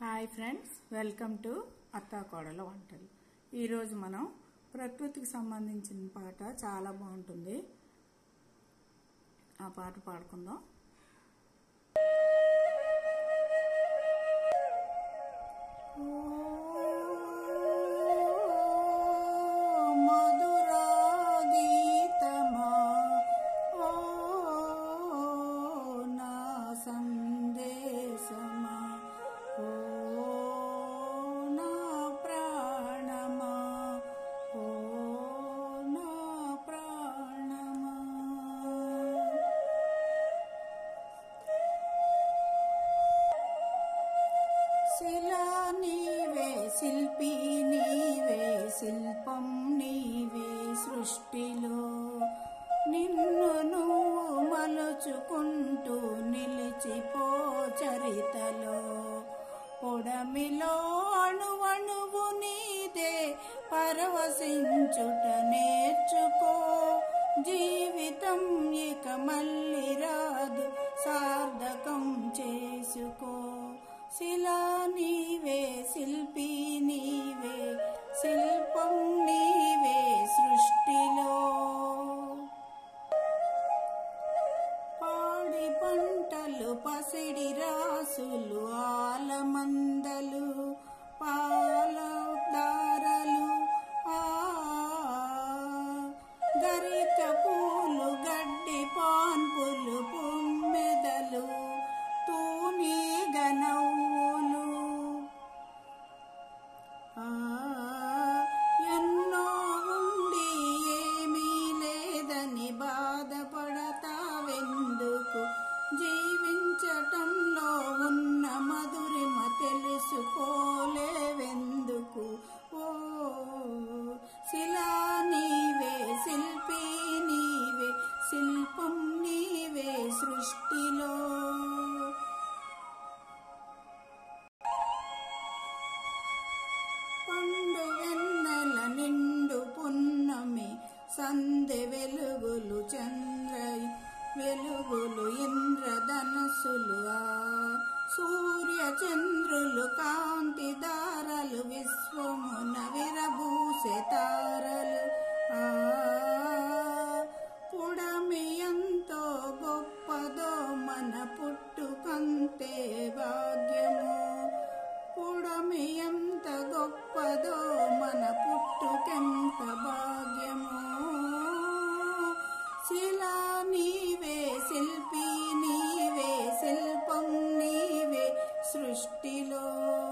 hi friends welcome to అత్తా కోడల వంటలు ఈరోజు మనం ప్రకృతికి సంబంధించిన పాట చాలా బాగుంటుంది ఆ పాట పాడుకుందాం మధురా గీతమా ఓ నా సందేశమా ఓ నా ప్రాణమా ఓ నా ప్రాణమా శిలా నీవే శిల్పి నీవే శిల్పం నీవే సృష్టిలో నిన్ను నువ్వు మలుచుకుంటూ నిలిచిపో చరితలో పొడమిలో అణువణువు నీదే పరవశించుట నేర్చుకో జీవితం ఇక మళ్ళీ రాదు సార్థకం చేసుకో శిలా నీవే శిల్పి నీవే శిల్పం నీవే సృష్టిలో పాడి పంటలు పసిడి రాసులు ఆలమందలు పాల దారలు ఆ గరిక పూలు గడ్డి పాన్పులు పుమ్మెదలు తూనీగ నవ్వులు ఆ ఎన్నో ఉండి ఏమీ లేదని బాధపడతావెందుకు జీవించటంలో ఉన్న మధురిమ తెలుసుకోలేవెందుకు ఓ శిలా నీవే శిల్పి నీవే శిల్పం నీవే సృష్టిలో పండు వెన్నెల నిండు పున్నమి సందె వెలుగులు చంద్ర వెలుగులు ఇంద్రధనస్సులు ఆ సూర్య చంద్రులు కాంతి దారలు విశ్వమున విరబూసే తారలు ఆ పుడమి ఎంతో గొప్పదో మన పుట్టుకంతే భాగ్యము పుడమి ఎంత గొప్పదో మన పుట్టుకెంత భాగ్యమో శిలా నీవే శిల్పి నీవే శిల్పం నీవే సృష్టిలో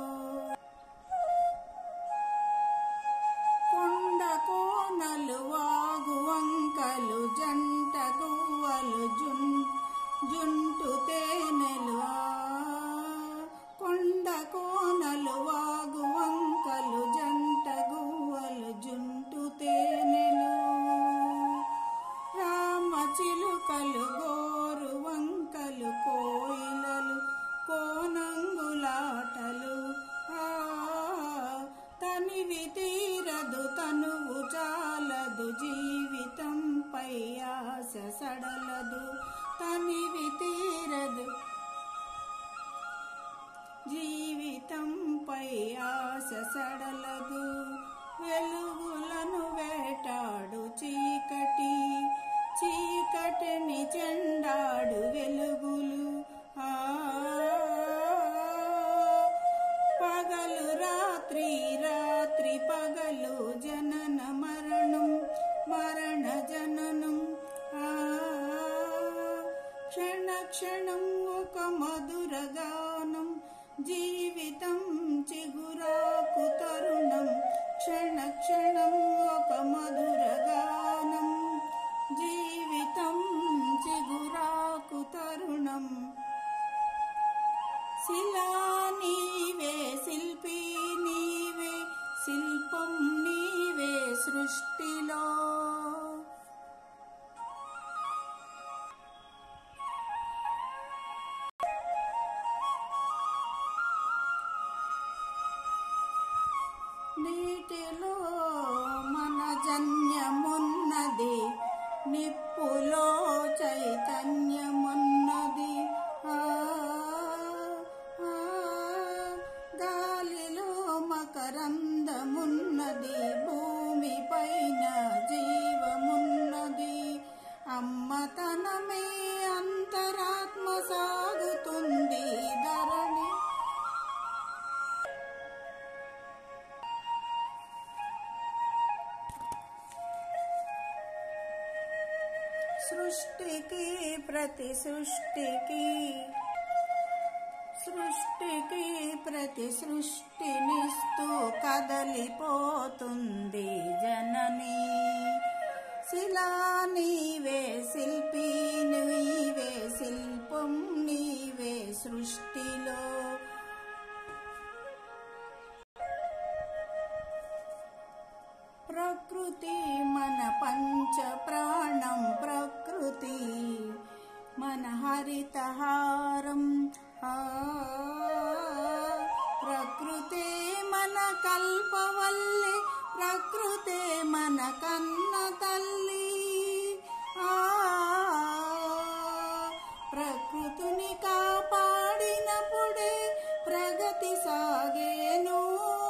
కొండ కోనలు వాగు వంకలు జంట గువ్వలు జున్ జుంటు తేనెలు ఆ కొండ కోనలు వాగు వంకలు జంట గువ్వలు జుంటు తేనెలు రామ చిలుకలు గోరు వంకలు కోయిలలు కోనంగులాటలు ఆ తనివి తీరదు తనువు చాలదు జీవితంపై ఆశ సడలదు తనివి తీరదు జీవితంపై ఆశ సడలదు వెలుగులను వేటాడు చీకటి చీకటిని చెండాడు వెలుగులు ఆ పగలు రాత్రి రాత్రి పగలు జనన మరణం మరణ జననం ఆ క్షణ క్షణం ఒక మధుర గానం జీవితం చిగురాకు తరుణం క్షణ క్షణం ఒక మధుర గానం జీవితం చిగురాకు తరుణం శిలా నీవే శిల్పి నీవే శిల్పం నీవే సృష్టిలో నీటిలో మన జన్యమున్నది నిప్పులో చైతన్యమున్నది ఆ సృష్టికి ప్రతి సృష్టికి సృష్టికి ప్రతి సృష్టినిస్తూ కదలిపోతుంది జనని శిలా నీవే శిల్పి నీవే శిల్పం నీవే సృష్టిలో ప్రకృతి మన పంచ ప్రాణం ప్రకృతి మన హరితహారం ఆ ప్రకృతే మన కల్పవల్లి ప్రకృతే మన కన్న తల్లి ఆ ప్రకృతిని కాపాడినప్పుడే ప్రగతి సాగేను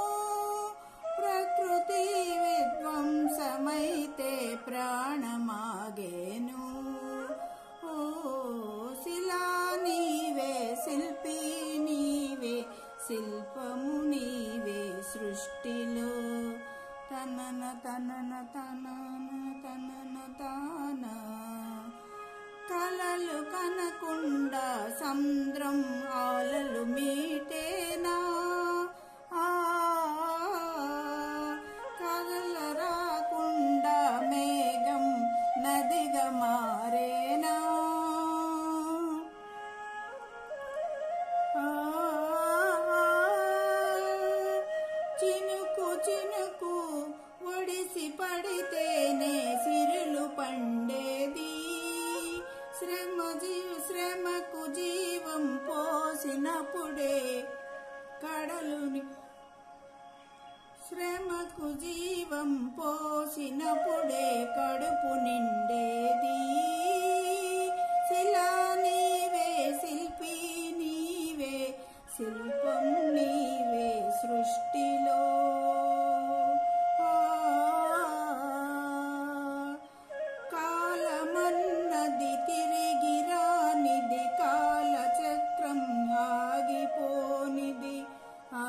ప్రకృతి విధ్వంసమైతే ప్రాణమాగేను ఓ శిలా నీవే శిల్పి నీవే శిల్పము నీవే సృష్టిలో తనన తనన తనన తనన తాన కలలు కనకుండా సంద్రం ఆలలు మీటేనా ఆ కలల రాకుండా మేఘం నదిగా మారేనా ఆ, చినుకు చినుకు ఒడిసి పడితేనే సిరులు పండేది శ్రమ జీవ శ్రమకు జీవం పోసినప్పుడే కడలుని శ్రమకు జీవం పోసినప్పుడే కడుపు నిండేది శిలా నీవే శిల్పి నీవే శిల్పం నీవే సృష్టిలో ఆ, కాలమన్నది తిరిగి రానిది కాలచక్రం ఆగిపోనిది ఆ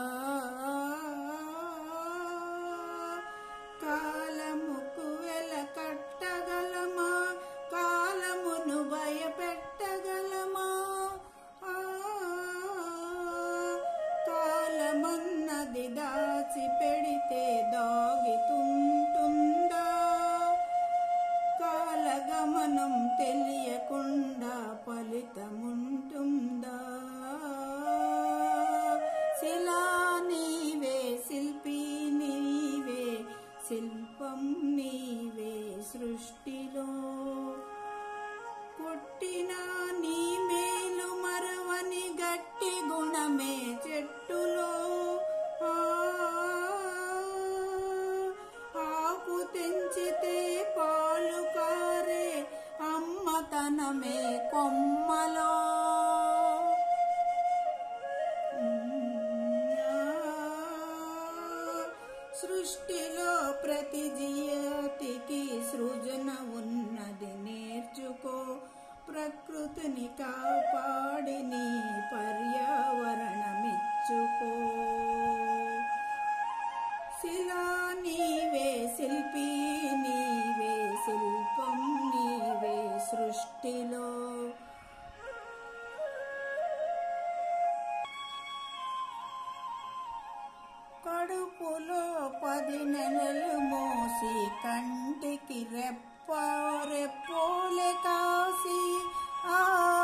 కాలముకు వెల కట్టగలమా కాలమును భయపెట్టగలమా ఆ కాలమన్నది దాచి పెడితే దాగితుంటుందా కాలగమనం తెలియకుండా ఫలితముంటుందా శిలా నీవే శిల్పి నీవే శిల్పం నీవే సృష్టిలో పుట్టిన నీ మేలు మరవని గట్టి గుణమే చెట్టులో ఆ, ఆకు తెంచితే పాలు కారే అమ్మతనమే కొమ్మలో సృష్టిలో ప్రతి జీయతికి సృజన ఉన్నది నేర్చుకో ప్రకృతిని కాపాడి నీ పర్యావరణమిచ్చుకో శిలా నీవే శిల్పి నీవే శిల్పం నీవే సృష్టిలో కడుపులో పది నెలలు మోసి కంటికి రెప్ప రెప్పోలే కాసి ఆ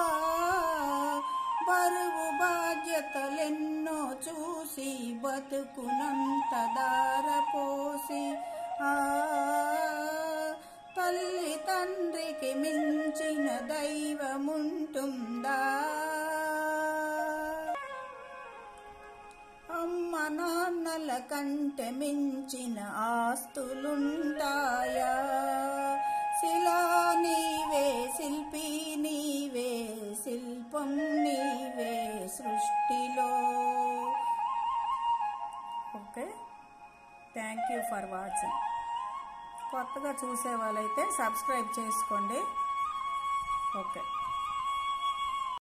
బరువు బాధ్యతలెన్నో చూసి బతుకునంత దారపోసి ఆ తల్లి తండ్రికి మించిన దైవముంటుందా అమ్మ నాన్నల కంటే మించిన ఆస్తులుంటాయా శిలా నీవే శిల్పి నీవే శిల్పం నీవే సృష్టిలో okay thank you for watching కొత్తగా చూసే వాళ్ళైతే సబ్స్క్రైబ్ చేసుకోండి ఓకే